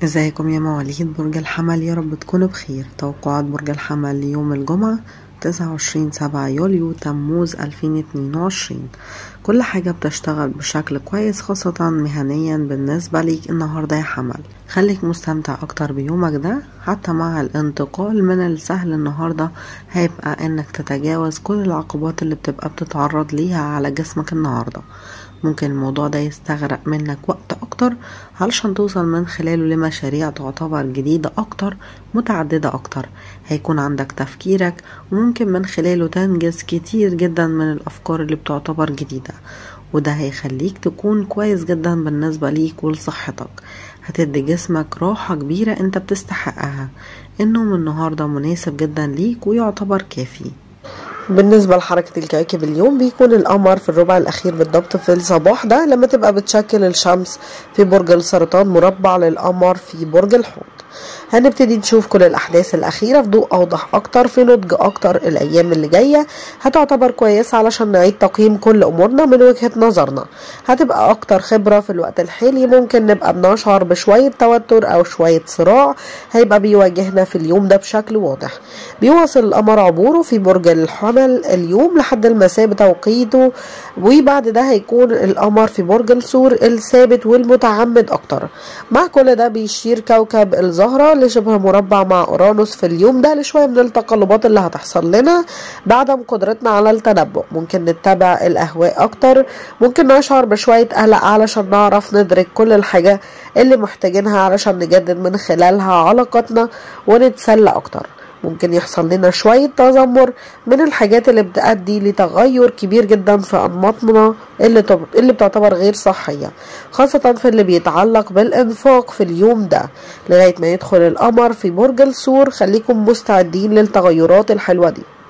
ازيكم يا مواليد برج الحمل يا رب تكونوا بخير توقعات برج الحمل ليوم الجمعة تسعة وعشرين سبعة يوليو تموز ألفين اتنين وعشرين كل حاجة بتشتغل بشكل كويس خاصة مهنيا بالنسبة ليك النهاردة يا حمل خليك مستمتع أكتر بيومك ده حتى مع الانتقال من السهل النهاردة هيبقى انك تتجاوز كل العقبات اللي بتبقى بتتعرض ليها على جسمك النهاردة ممكن الموضوع ده يستغرق منك وقت اكتر علشان توصل من خلاله لمشاريع تعتبر جديدة اكتر متعددة اكتر هيكون عندك تفكيرك وممكن من خلاله تنجز كتير جدا من الافكار اللي بتعتبر جديدة وده هيخليك تكون كويس جدا بالنسبة ليك ولصحتك هتدي جسمك راحة كبيرة انت بتستحقها النوم النهاردة مناسب جدا ليك ويعتبر كافي بالنسبة لحركة الكواكب اليوم بيكون القمر في الربع الأخير بالضبط في الصباح ده لما تبقى بتشكل الشمس في برج السرطان مربع للقمر في برج الحوت هنبتدي نشوف كل الأحداث الأخيرة في ضوء أوضح أكتر في نضج أكتر الأيام اللي جاية هتعتبر كويسة علشان نعيد تقييم كل أمورنا من وجهة نظرنا هتبقى أكتر خبرة في الوقت الحالي ممكن نبقى بنشعر بشوية توتر أو شوية صراع هيبقى بيواجهنا في اليوم ده بشكل واضح بيواصل القمر عبوره في برج الحمل اليوم لحد المساء بتوقيته وبعد ده هيكون القمر في برج الثور الثابت والمتعمد أكتر مع كل ده بيشير كوكب الزهرة لشبه مربع مع أورانوس في اليوم ده لشوية من التقلبات اللي هتحصل لنا بعدم قدرتنا على التنبؤ ممكن نتبع الأهواء أكتر ممكن نشعر بشوية قلق علشان نعرف ندرك كل الحاجة اللي محتاجينها علشان نجدد من خلالها علاقتنا ونتسلى أكتر ممكن يحصل لنا شوية تذمر من الحاجات اللي بتأدي لتغير كبير جدا في أنماطنا اللي, تب... اللي بتعتبر غير صحية خاصة في اللي بيتعلق بالإنفاق في اليوم ده لغاية ما يدخل القمر في برج الثور خليكم مستعدين للتغيرات الحلوة دي